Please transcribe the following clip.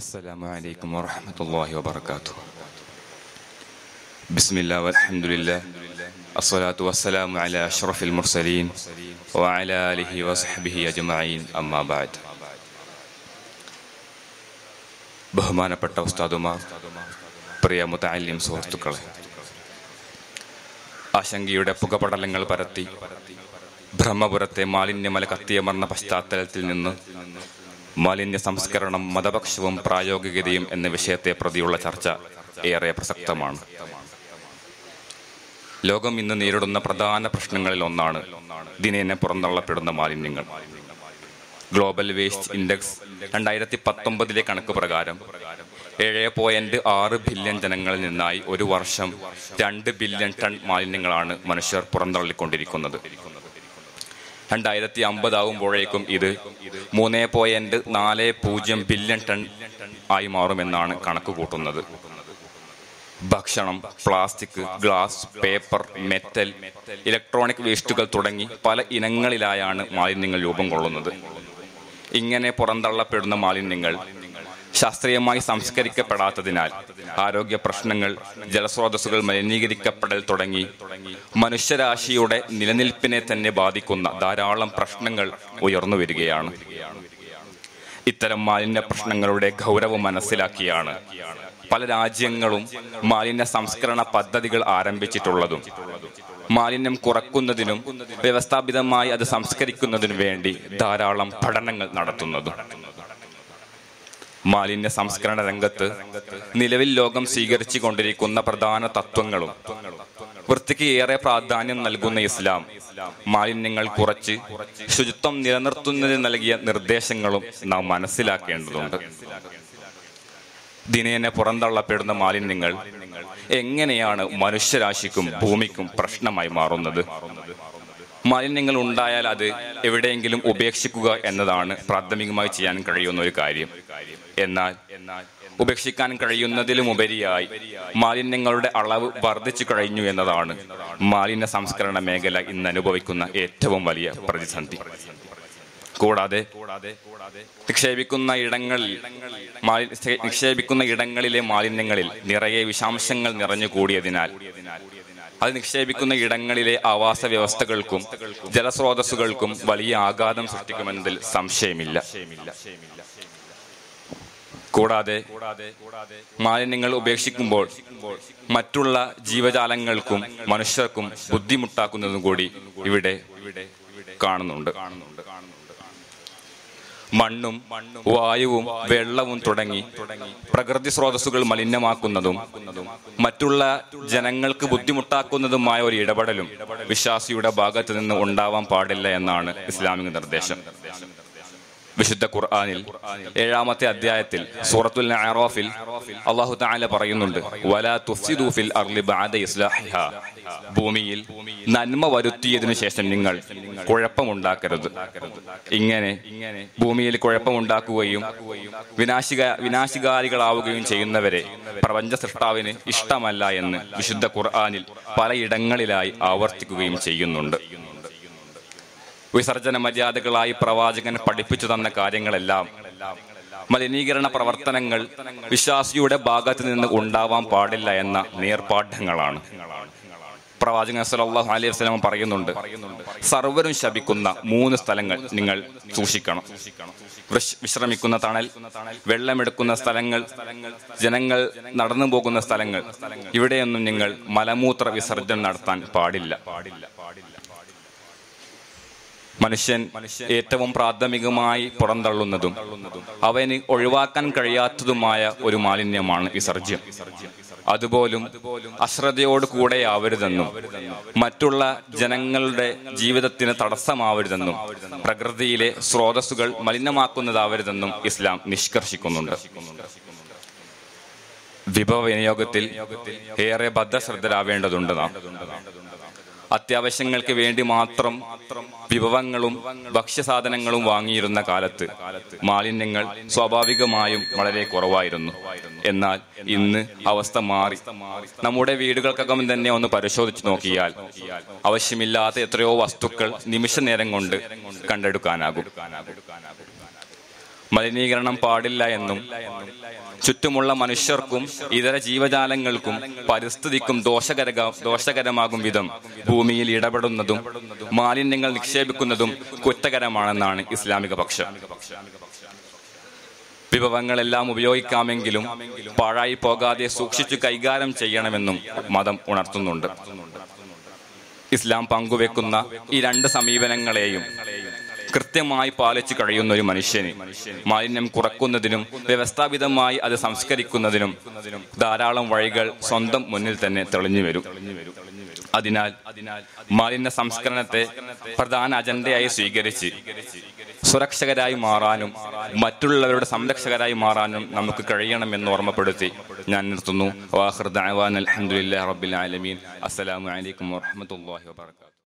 السلام عليكم ورحمة الله وبركاته بسم الله والحمد لله الصلاة والسلام على أشرف المرسلين وعلى آله وصحبه أجمعين أما بعد ബഹുമാനപ്പെട്ട ഉസ്താദുമാർ പ്രിയ മുതാലിം സുഹൃത്തുക്കളെ ആശങ്കയുടെ പുകപടലങ്ങൾ പരത്തി ബ്രഹ്മപുരത്തെ മാലിന്യമല കത്തിയമർന്ന പശ്ചാത്തലത്തിൽ നിന്ന് മാലിന്യ സംസ്കരണം മതപക്ഷവും പ്രായോഗികതയും എന്ന വിഷയത്തെ പ്രതിയുള്ള ചർച്ച ഏറെ പ്രസക്തമാണ് ലോകം ഇന്ന് നേരിടുന്ന പ്രധാന പ്രശ്നങ്ങളിൽ ഒന്നാണ് ദിനേന പുറന്തള്ളപ്പെടുന്ന മാലിന്യങ്ങൾ ഗ്ലോബൽ വേസ്റ്റ് ഇൻഡെക്സ് രണ്ടായിരത്തി പത്തൊമ്പതിലെ കണക്ക് പ്രകാരം ഏഴ് പോയിന്റ് ആറ് ബില്യൺ ജനങ്ങളിൽ നിന്നായി ഒരു വർഷം രണ്ട് ബില്യൺ ടൺ മാലിന്യങ്ങളാണ് മനുഷ്യർ പുറന്തള്ളിക്കൊണ്ടിരിക്കുന്നത് രണ്ടായിരത്തി അമ്പതാകുമ്പോഴേക്കും ഇത് മൂന്ന് പോയിന്റ് നാല് പൂജ്യം ബില്യൺ ടൺ ആയി മാറുമെന്നാണ് കണക്ക് കൂട്ടുന്നത് ഭക്ഷണം plastic glass paper metal electronic വേസ്റ്റുകൾ തുടങ്ങി പല ഇനങ്ങളിലായാണ് മാലിന്യങ്ങൾ രൂപം കൊള്ളുന്നത് ഇങ്ങനെ പുറന്തള്ളപ്പെടുന്ന മാലിന്യങ്ങൾ ശാസ്ത്രീയമായി സംസ്കരിക്കപ്പെടാത്തതിനാൽ ആരോഗ്യ പ്രശ്നങ്ങൾ ജലസ്രോതസ്സുകൾ മലിനീകരിക്കപ്പെടൽ തുടങ്ങി മനുഷ്യരാശിയുടെ നിലനിൽപ്പിനെ തന്നെ ബാധിക്കുന്ന ധാരാളം പ്രശ്നങ്ങൾ ഉയർന്നു വരികയാണ് ഇത്തരം മാലിന്യ പ്രശ്നങ്ങളുടെ ഗൗരവം മനസ്സിലാക്കിയാണ് പല രാജ്യങ്ങളും മാലിന്യ സംസ്കരണ പദ്ധതികൾ ആരംഭിച്ചിട്ടുള്ളതും മാലിന്യം കുറക്കുന്നതിനും വ്യവസ്ഥാപിതമായി അത് സംസ്കരിക്കുന്നതിനു വേണ്ടി ധാരാളം പഠനങ്ങൾ നടത്തുന്നതും മാലിന്യ സംസ്കരണ രംഗത്ത് നിലവിൽ ലോകം സ്വീകരിച്ചു കൊണ്ടിരിക്കുന്ന പ്രധാന തത്വങ്ങളും വൃത്തിക്ക് ഏറെ പ്രാധാന്യം നൽകുന്ന ഇസ്ലാം മാലിന്യങ്ങൾ കുറച്ച് ശുചിത്വം നിലനിർത്തുന്നതിന് നൽകിയ നിർദ്ദേശങ്ങളും നാം മനസ്സിലാക്കേണ്ടതുണ്ട് ദിനേന പുറന്തള്ളപ്പെടുന്ന മാലിന്യങ്ങൾ എങ്ങനെയാണ് മനുഷ്യരാശിക്കും ഭൂമിക്കും പ്രശ്നമായി മാറുന്നത് മാലിന്യങ്ങൾ ഉണ്ടായാൽ അത് എവിടെയെങ്കിലും ഉപേക്ഷിക്കുക എന്നതാണ് പ്രാഥമികമായി ചെയ്യാൻ കഴിയുന്ന ഒരു കാര്യം എന്നാൽ ഉപേക്ഷിക്കാൻ കഴിയുന്നതിലും ഉപരിയായി മാലിന്യങ്ങളുടെ അളവ് വർദ്ധിച്ചു കഴിഞ്ഞു എന്നതാണ് മാലിന്യ സംസ്കരണ മേഖല ഇന്ന് അനുഭവിക്കുന്ന ഏറ്റവും വലിയ പ്രതിസന്ധി കൂടാതെ നിക്ഷേപിക്കുന്ന ഇടങ്ങളിൽ മാലി- നിക്ഷേപിക്കുന്ന ഇടങ്ങളിലെ മാലിന്യങ്ങളിൽ നിറയെ വിഷാംശങ്ങൾ നിറഞ്ഞു കൂടിയതിനാൽ അത് നിക്ഷേപിക്കുന്ന ഇടങ്ങളിലെ ആവാസ വ്യവസ്ഥകൾക്കും ജലസ്രോതസ്സുകൾക്കും വലിയ ആഘാതം സൃഷ്ടിക്കുമെന്നതിൽ സംശയമില്ല കൂടാതെ മാലിന്യങ്ങൾ ഉപേക്ഷിക്കുമ്പോൾ മറ്റുള്ള ജീവജാലങ്ങൾക്കും മനുഷ്യർക്കും ബുദ്ധിമുട്ടാക്കുന്നതും കൂടി ഇവിടെ കാണുന്നുണ്ട് മണ്ണും വായുവും വെള്ളവും തുടങ്ങി പ്രകൃതി സ്രോതസ്സുകൾ മലിനമാക്കുന്നതും മറ്റുള്ള ജനങ്ങൾക്ക് ബുദ്ധിമുട്ടാക്കുന്നതുമായ ഒരു ഇടപെടലും വിശ്വാസിയുടെ ഭാഗത്ത് നിന്ന് ഉണ്ടാവാൻ പാടില്ല എന്നാണ് ഇസ്ലാമിക നിർദ്ദേശം വിശുദ്ധ ഖുർആനിൽ ഏഴാമത്തെ അധ്യായത്തിൽ സൂറത്തുൽ അറാഫിൽ അള്ളാഹു തആല പറയുന്നുണ്ട് വലാ തുഫ്സിദു ഫിൽ അർളി ബഅദ ഇസ്ലാഹിഹാ ഭൂമിയിൽ നന്മ വരുത്തിയതിനു ശേഷം നിങ്ങൾ കുഴപ്പമുണ്ടാക്കരുത് ഇങ്ങനെ ഭൂമിയിൽ കുഴപ്പമുണ്ടാക്കുകയും വിനാശിക വിനാശികാരികളാവുകയും ചെയ്യുന്നവരെ പ്രപഞ്ച സൃഷ്ടാവിന് ഇഷ്ടമല്ല എന്ന് വിശുദ്ധ ഖുർആനിൽ പലയിടങ്ങളിലായി ആവർത്തിക്കുകയും ചെയ്യുന്നുണ്ട് വിസർജന മര്യാദകളായി പ്രവാചകൻ പഠിപ്പിച്ചു തന്ന കാര്യങ്ങളെല്ലാം മലിനീകരണ പ്രവർത്തനങ്ങൾ വിശ്വാസിയുടെ ഭാഗത്ത് നിന്ന് ഉണ്ടാവാൻ പാടില്ല എന്ന നേർപാഠങ്ങളാണ് പ്രവാചകൻ സല്ലല്ലാഹു അലൈഹി വസല്ലം പറയുന്നുണ്ട് സർവരും ശപിക്കുന്ന മൂന്ന് സ്ഥലങ്ങൾ നിങ്ങൾ സൂക്ഷിക്കണം വിശ്- വിശ്രമിക്കുന്ന തണൽ വെള്ളമെടുക്കുന്ന സ്ഥലങ്ങൾ ജനങ്ങൾ നടന്നു പോകുന്ന സ്ഥലങ്ങൾ ഇവിടെയൊന്നും നിങ്ങൾ മലമൂത്ര വിസർജനം നടത്താൻ പാടില്ല മനുഷ്യൻ ഏറ്റവും പ്രാഥമികമായി പുറന്തള്ളുന്നതും അവന് ഒഴിവാക്കാൻ കഴിയാത്തതുമായ ഒരു മാലിന്യമാണ് വിസർജ്യം അതുപോലും അശ്രദ്ധയോട് കൂടെയാവരുതെന്നും മറ്റുള്ള ജനങ്ങളുടെ ജീവിതത്തിന് തടസ്സമാവരുതെന്നും പ്രകൃതിയിലെ സ്രോതസ്സുകൾ മലിനമാക്കുന്നതാവരുതെന്നും ഇസ്ലാം നിഷ്കർഷിക്കുന്നുണ്ട് വിഭവ വിനിയോഗത്തിൽ ഏറെ ബദ്ധശ്രദ്ധരാവേണ്ടതുണ്ട് നാം അത്യാവശ്യങ്ങൾക്ക് വേണ്ടി മാത്രം വിഭവങ്ങളും ഭക്ഷ്യസാധനങ്ങളും വാങ്ങിയിരുന്ന കാലത്ത് മാലിന്യങ്ങൾ സ്വാഭാവികമായും വളരെ കുറവായിരുന്നു എന്നാൽ ഇന്ന് അവസ്ഥ മാറി നമ്മുടെ വീടുകൾക്കകം തന്നെ ഒന്ന് പരിശോധിച്ചു നോക്കിയാൽ ആവശ്യമില്ലാത്ത എത്രയോ വസ്തുക്കൾ നിമിഷ നേരം കൊണ്ട് കണ്ടെടുക്കാനാകും മലിനീകരണം പാടില്ല എന്നും ചുറ്റുമുള്ള മനുഷ്യർക്കും ഇതര ജീവജാലങ്ങൾക്കും പരിസ്ഥിതിക്കും ദോഷകര ദോഷകരമാകും വിധം ഭൂമിയിൽ ഇടപെടുന്നതും മാലിന്യങ്ങൾ നിക്ഷേപിക്കുന്നതും കുറ്റകരമാണെന്നാണ് ഇസ്ലാമിക പക്ഷം വിഭവങ്ങളെല്ലാം ഉപയോഗിക്കാമെങ്കിലും പാഴായി പോകാതെ സൂക്ഷിച്ചു കൈകാര്യം ചെയ്യണമെന്നും മതം ഉണർത്തുന്നുണ്ട് ഇസ്ലാം പങ്കുവെക്കുന്ന ഈ രണ്ട് സമീപനങ്ങളെയും കൃത്യമായി പാലിച്ചു കഴിയുന്ന ഒരു മനുഷ്യന് മാലിന്യം കുറക്കുന്നതിനും വ്യവസ്ഥാപിതമായി അത് സംസ്കരിക്കുന്നതിനും ധാരാളം വഴികൾ സ്വന്തം മുന്നിൽ തന്നെ തെളിഞ്ഞു വരും അതിനാൽ മാലിന്യ സംസ്കരണത്തെ പ്രധാന അജണ്ടയായി സ്വീകരിച്ച് സുരക്ഷകരായി മാറാനും മറ്റുള്ളവരുടെ സംരക്ഷകരായി മാറാനും നമുക്ക് കഴിയണമെന്ന് ഓർമ്മപ്പെടുത്തി ഞാൻ നിർത്തുന്നു വാഹൃദ് അലഹമുല്ലാ റബ്ബിൽ ആലമീൻ അസ്സലാമു അലൈക്കും വറഹമത്തല്ലാഹി വാബർക്കാത്തു